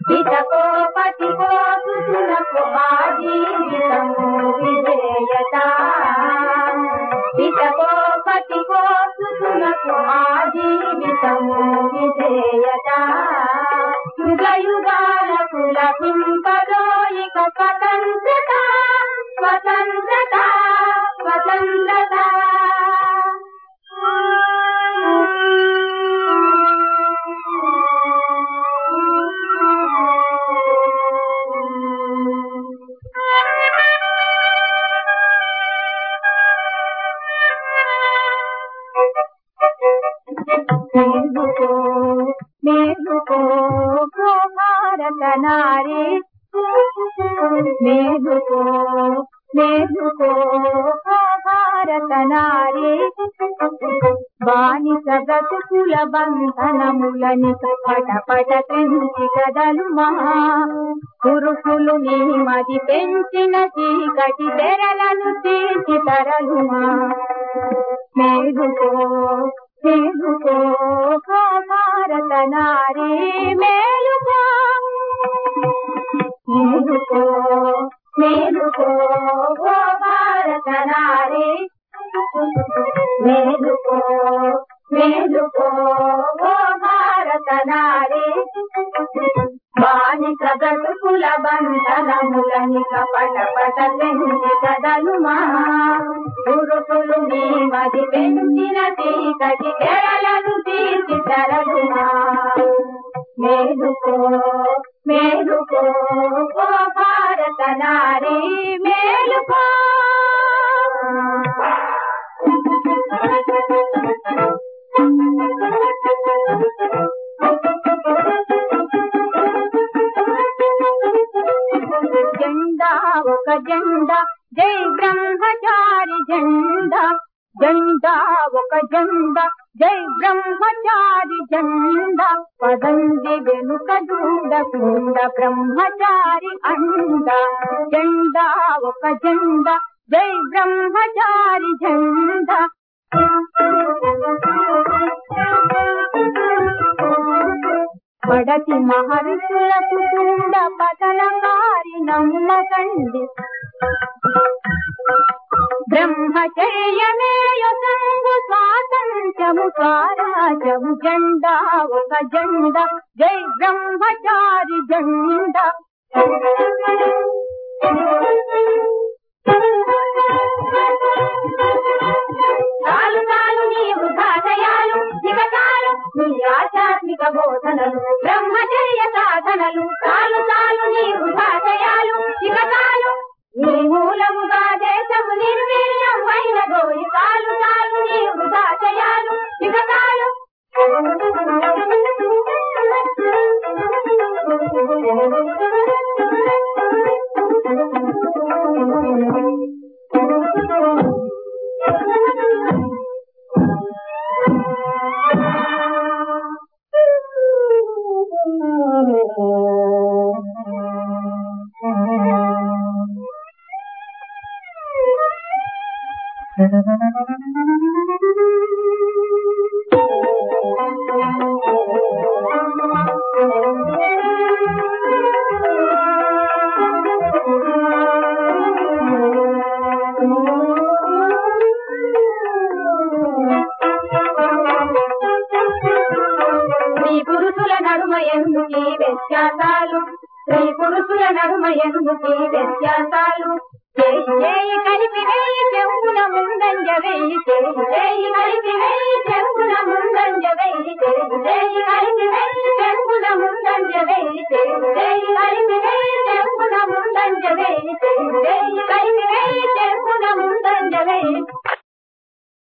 ఇతకో పతికో సుతులకు ఆ జీవితము విధేయత ఇతకో పతికో సుతులకు ఆ జీవితము విధేయత యుగ యుగాలకు లభింపదో ఇక స్వతంత్రత స్వతంత్రత స్వతంత్రత మేలుకో మేలుకో ఓ భారత నారి మేలుకో మేలుకో ఓ భారత నారి బానిస బ్రతుకుల బంధనములని పట పట పెంచి కదలు మహా పురుషులు నీ మది పెంచిన చీకటి తెరలను తీసి తరలుమా మేలుకో మేలుకో ఓ భారత నారి మేలుకో మేలుకో మేలుకో ఓ భారత నారి మేలుకో మేలుకో ఓ భారత నారి బానిస బ్రతుకుల బంధనములని కపట పట పెంచి కదలుమా పురుషులు నీ మది పెంచిన చీకటి తెరలను తీసి తరలుమా మేలుకో మేలుకో ఓ భారత నారి మేలుకో జెండా ఒక జెండా జై బ్రహ్మచారి జెండా జెండా ఒక జెండా జై బ్రహ్మచారి జెండా పదండి వెనుక దూడకుండ బ్రహ్మచారి అండ జెండా ఒక జెండా జై బ్రహ్మచారి జెండా పడతి మహర్షులకు కుండ పతనకారి నమ్మకండి బ్రహ్మచర్యమే యొసంగు స్వాతంత్ర్యము స్వరాజ్యము జెండా ఒక జెండా జై బ్రహ్మచారి జెండా చాలు చాలు నీ వృధాశయాలు ఇక చాలు నీ ఆధ్యాత్మిక బోధనలు బ్రహ్మచర్య సాధనలు చాలు చాలు నీ వృధాశయాలు ఇక చాలు నీ మూలముగా దేశము నిర్వీర్యం అయిన గోయి చాలు చాలు నీ వృధాశయాలు ఇక చాలు స్త్రీ పురుషుల నడుమ ఎందుకు ఈ వ్యత్యాసాలు స్త్రీ పురుషుల నడుమ ఎందుకు ఈ వ్యత్యాసాలు చేయి చేయి కలిపి వేయి చెంగున ముందంజ వేయి చేయి చేయి కలిపి వేయి చెంగున ముందంజ వేయి చేయి చేయి కలిపి వేయి చెంగున ముందంజ వేయి చేయి చేయి కలిపి వేయి చెంగున ముందంజ వేయి చేయి చేయి కలిపి వేయి చెంగున ముందంజ వేయి